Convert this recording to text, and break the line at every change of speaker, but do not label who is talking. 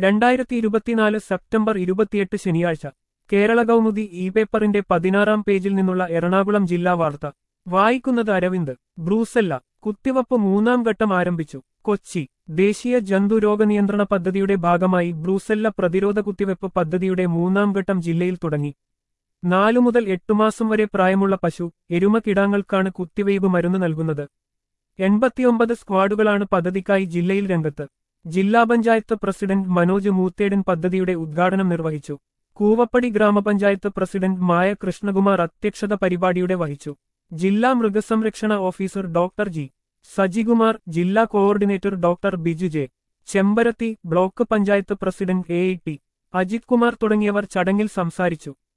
രണ്ടായിരത്തി ഇരുപത്തിനാല് സെപ്റ്റംബർ ഇരുപത്തിയെട്ട് ശനിയാഴ്ച കേരള കൗമുദി ഇ പേപ്പറിന്റെ പതിനാറാം പേജിൽ നിന്നുള്ള എറണാകുളം ജില്ലാ വാർത്ത വായിക്കുന്നത് അരവിന്ദ് ബ്രൂസല്ല കുത്തിവപ്പ് മൂന്നാം ഘട്ടം ആരംഭിച്ചു കൊച്ചി ദേശീയ ജന്തുരോഗ നിയന്ത്രണ പദ്ധതിയുടെ ഭാഗമായി ബ്രൂസെല്ല പ്രതിരോധ കുത്തിവെപ്പ് പദ്ധതിയുടെ മൂന്നാം ഘട്ടം ജില്ലയിൽ തുടങ്ങി നാലു മുതൽ എട്ടു മാസം വരെ പ്രായമുള്ള പശു എരുമ കിടാങ്ങൾക്കാണ് കുത്തിവയ്പ് മരുന്ന് നൽകുന്നത് എൺപത്തിയൊമ്പത് സ്ക്വാഡുകളാണ് പദ്ധതിക്കായി ജില്ലയിൽ രംഗത്ത് ജില്ലാ പഞ്ചായത്ത് പ്രസിഡന്റ് മനോജ് മൂത്തേടൻ പദ്ധതിയുടെ ഉദ്ഘാടനം നിർവഹിച്ചു കൂവപ്പടി ഗ്രാമപഞ്ചായത്ത് പ്രസിഡന്റ് മായ കൃഷ്ണകുമാർ അധ്യക്ഷത പരിപാടിയുടെ വഹിച്ചു ജില്ലാ മൃഗസംരക്ഷണ ഓഫീസർ ഡോക്ടർ ജി സജികുമാർ ജില്ലാ coordinator doctor Biju J Chembarathi block panchayat president A T Ajith Kumar തുടങ്ങിയവർ ചടങ്ങിൽ സംസാരിച്ചു